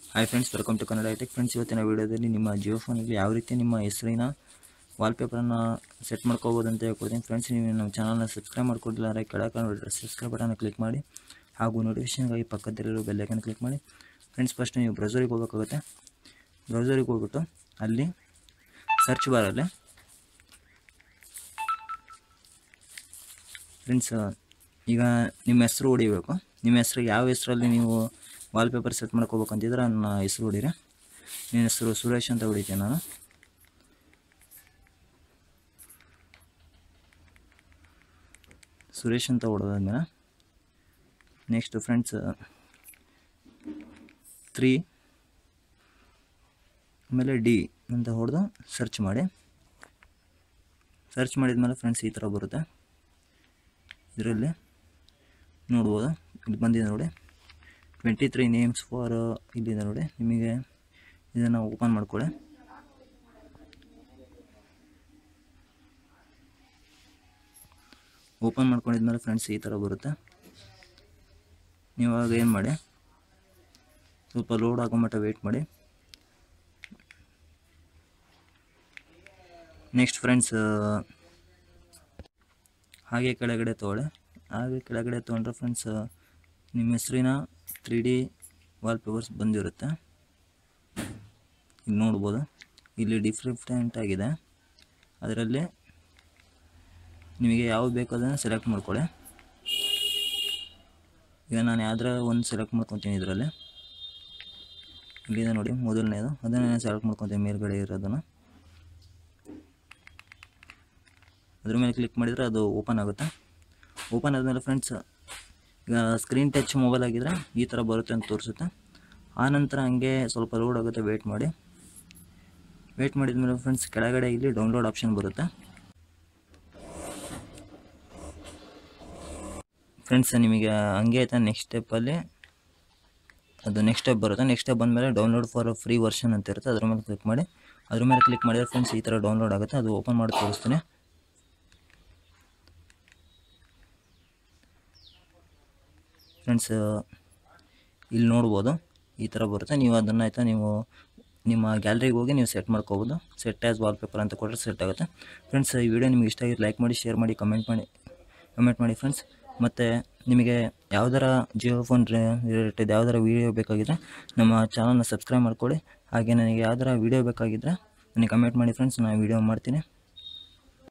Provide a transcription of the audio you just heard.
hi friends welcome to Kannada tech friends ಇವತ್ತಿನ ವೀಡಿಯೋದಲ್ಲಿ ನಿಮ್ಮ ಜಿಯೋ ಫೋನಲ್ಲಿ ಯಾವ ರೀತಿ ನಿಮ್ಮ ಹೆಸರಿನ ವಾಲ್ಪೇಪರನ್ನು ಸೆಟ್ ಮಾಡ್ಕೋಬೋದು ಅಂತ ಹೇಳ್ಕೊಡ್ತೀನಿ ಫ್ರೆಂಡ್ಸ್ ನೀವು ನಮ್ಮ ಚಾನಲ್ನ ಸಬ್ಸ್ಕ್ರೈಬ್ ಮಾಡ್ಕೊಂಡಿಲ್ಲ ಕೆಳಗೆ ನೋಡಿದ್ರೆ ಸಬ್ಸ್ಕ್ರೈಬ್ ಬಟನ್ನ ಕ್ಲಿಕ್ ಮಾಡಿ ಹಾಗೂ ನೋಟಿಫಿಕೇಷನ್ಗಾಗಿ ಪಕ್ಕದಲ್ಲಿರೋ ಬೆಲ್ಲೈಕನ್ ಕ್ಲಿಕ್ ಮಾಡಿ ಫ್ರೆಂಡ್ಸ್ ಫಸ್ಟ್ ನೀವು ಬ್ರೌಸರಿಗೆ ಹೋಗಬೇಕಾಗುತ್ತೆ ಬ್ರೌಸರಿಗೆ ಹೋಗ್ಬಿಟ್ಟು ಅಲ್ಲಿ ಸರ್ಚ್ ಬಾರಲ್ಲಿ ಫ್ರೆಂಡ್ಸ್ ಈಗ ನಿಮ್ಮ ಹೆಸರು ಹೊಡಿಬೇಕು ನಿಮ್ಮ ಹೆಸರು ಯಾವ ಹೆಸರಲ್ಲಿ ನೀವು ವಾಲ್ಪೇಪರ್ ಸೆಟ್ ಮಾಡ್ಕೋಬೇಕಂತಿದ್ರೆ ನನ್ನ ಹೆಸರು ಹೊಡೀರಿ ನಿನ್ನ ಹೆಸರು ಸುರೇಶ್ ಅಂತ ಹೊಡಿತೀನಿ ನಾನು ಸುರೇಶ್ ಅಂತ ಹೊಡೆದಾದ್ಮೇಲೆ ನೆಕ್ಸ್ಟ್ ಫ್ರೆಂಡ್ಸ್ ತ್ರೀ ಆಮೇಲೆ ಡಿ ಅಂತ ಹೊಡೆದು ಸರ್ಚ್ ಮಾಡಿ ಸರ್ಚ್ ಮಾಡಿದ್ಮೇಲೆ ಫ್ರೆಂಡ್ಸ್ ಈ ಥರ ಬರುತ್ತೆ ಇದರಲ್ಲಿ ನೋಡ್ಬೋದು ಇಲ್ಲಿ ಬಂದಿದೆ ನೋಡಿ ಟ್ವೆಂಟಿ ತ್ರೀ ನೇಮ್ಸ್ ಫಾರ್ ಇಲ್ಲಿದೆ ನೋಡಿ ನಿಮಗೆ ಇದನ್ನು ಓಪನ್ ಮಾಡ್ಕೊಳ್ಳಿ ಓಪನ್ ಮಾಡ್ಕೊಂಡಿದ್ಮೇಲೆ ಫ್ರೆಂಡ್ಸ್ ಈ ಥರ ಬರುತ್ತೆ ನೀವಾಗ ಏನು ಮಾಡಿ ಸ್ವಲ್ಪ ಲೋಡ್ ಆಗೋ ಮಟ್ಟ ವೆಯ್ಟ್ ಮಾಡಿ ನೆಕ್ಸ್ಟ್ ಫ್ರೆಂಡ್ಸ್ ಹಾಗೆ ಕೆಳಗಡೆ ತೊಗೊಳ್ಳಿ ಹಾಗೆ ಕೆಳಗಡೆ ತೊಗೊಂಡ್ರೆ ಫ್ರೆಂಡ್ಸ್ ನಿಮ್ಮ ಹೆಸರಿನ ತ್ರೀ ಡಿ ವಾಲ್ಪೇಪರ್ಸ್ ಬಂದಿರುತ್ತೆ ಇಲ್ಲಿ ನೋಡ್ಬೋದು ಇಲ್ಲಿ ಡಿಫ್ರೆಂಟ್ ಆಗಿದೆ ಅದರಲ್ಲಿ ನಿಮಗೆ ಯಾವ್ದು ಬೇಕೋ ಅದನ್ನು ಸೆಲೆಕ್ಟ್ ಮಾಡ್ಕೊಳ್ಳಿ ಈಗ ನಾನು ಯಾವ್ದಾರ ಒಂದು ಸೆಲೆಕ್ಟ್ ಮಾಡ್ಕೊತೀನಿ ಇದರಲ್ಲಿ ಇಲ್ಲಿದೆ ನೋಡಿ ಮೊದಲನೇದು ಅದನ್ನೇ ಸೆಲೆಕ್ಟ್ ಮಾಡ್ಕೊತೀನಿ ಮೇಲ್ಗಡೆ ಇರೋದನ್ನು ಅದ್ರ ಮೇಲೆ ಕ್ಲಿಕ್ ಮಾಡಿದರೆ ಅದು ಓಪನ್ ಆಗುತ್ತೆ ಓಪನ್ ಆದಮೇಲೆ ಫ್ರೆಂಡ್ಸ್ ಈಗ ಸ್ಕ್ರೀನ್ ಟಚ್ ಮೊಬೈಲ್ ಆಗಿದ್ರೆ ಈ ಥರ ಬರುತ್ತೆ ಅಂತ ತೋರಿಸುತ್ತೆ ಆನಂತರ ಹಂಗೆ ಸ್ವಲ್ಪ ಲೋಡ್ ಆಗುತ್ತೆ ವೆಯ್ಟ್ ಮಾಡಿ ವೆಯ್ಟ್ ಮಾಡಿದ್ಮೇಲೆ ಫ್ರೆಂಡ್ಸ್ ಕೆಳಗಡೆ ಇಲ್ಲಿ ಡೌನ್ಲೋಡ್ ಆಪ್ಷನ್ ಬರುತ್ತೆ ಫ್ರೆಂಡ್ಸ್ ನಿಮಗೆ ಹಂಗೆ ಆಯ್ತಾ ನೆಕ್ಸ್ಟ್ ಸ್ಟೆಪ್ಪಲ್ಲಿ ಅದು ನೆಕ್ಸ್ಟ್ ಸ್ಟೆಪ್ ಬರುತ್ತೆ ನೆಕ್ಸ್ಟ್ ಸ್ಟೆಪ್ ಬಂದಮೇಲೆ ಡೌನ್ಲೋಡ್ ಫಾರ್ ಫ್ರೀ ವರ್ಷನ್ ಅಂತ ಇರುತ್ತೆ ಅದ್ರ ಮೇಲೆ ಕ್ಲಿಕ್ ಮಾಡಿ ಅದ್ರ ಮೇಲೆ ಕ್ಲಿಕ್ ಮಾಡಿದ್ರೆ ಫ್ರೆಂಡ್ಸ್ ಈ ಥರ ಡೌನ್ಲೋಡ್ ಆಗುತ್ತೆ ಅದು ಓಪನ್ ಮಾಡಿ ತೋರಿಸ್ತೀನಿ ಫ್ರೆಂಡ್ಸ್ ಇಲ್ಲಿ ನೋಡ್ಬೋದು ಈ ಥರ ಬರುತ್ತೆ ನೀವು ಅದನ್ನು ಆಯಿತಾ ನೀವು ನಿಮ್ಮ ಗ್ಯಾಲರಿಗೆ ಹೋಗಿ ನೀವು ಸೆಟ್ ಮಾಡ್ಕೋಬೋದು ಸೆಟ್ ಆ್ಯಸ್ ವಾಲ್ಪೇಪರ್ ಅಂತ ಕೊಟ್ಟರೆ ಸೆಟ್ ಆಗುತ್ತೆ ಫ್ರೆಂಡ್ಸ್ ಈ ವಿಡಿಯೋ ನಿಮಗೆ ಇಷ್ಟ ಆಗಿದ್ದು ಲೈಕ್ ಮಾಡಿ ಶೇರ್ ಮಾಡಿ ಕಮೆಂಟ್ ಮಾಡಿ ಕಮೆಂಟ್ ಮಾಡಿ ಫ್ರೆಂಡ್ಸ್ ಮತ್ತು ನಿಮಗೆ ಯಾವ್ದಾರ ಜಿಯೋ ಫೋನ್ ರಿಲೇಟೆಡ್ ಯಾವ್ದಾರ ವೀಡಿಯೋ ಬೇಕಾಗಿದ್ದರೆ ನಮ್ಮ ಚಾನಲ್ನ ಸಬ್ಸ್ಕ್ರೈಬ್ ಮಾಡ್ಕೊಳ್ಳಿ ಹಾಗೆ ನನಗೆ ಯಾವ್ದಾರ ವೀಡಿಯೋ ಬೇಕಾಗಿದ್ದರೆ ನನಗೆ ಕಮೆಂಟ್ ಮಾಡಿ ಫ್ರೆಂಡ್ಸ್ ನಾನು ವೀಡಿಯೋ ಮಾಡ್ತೀನಿ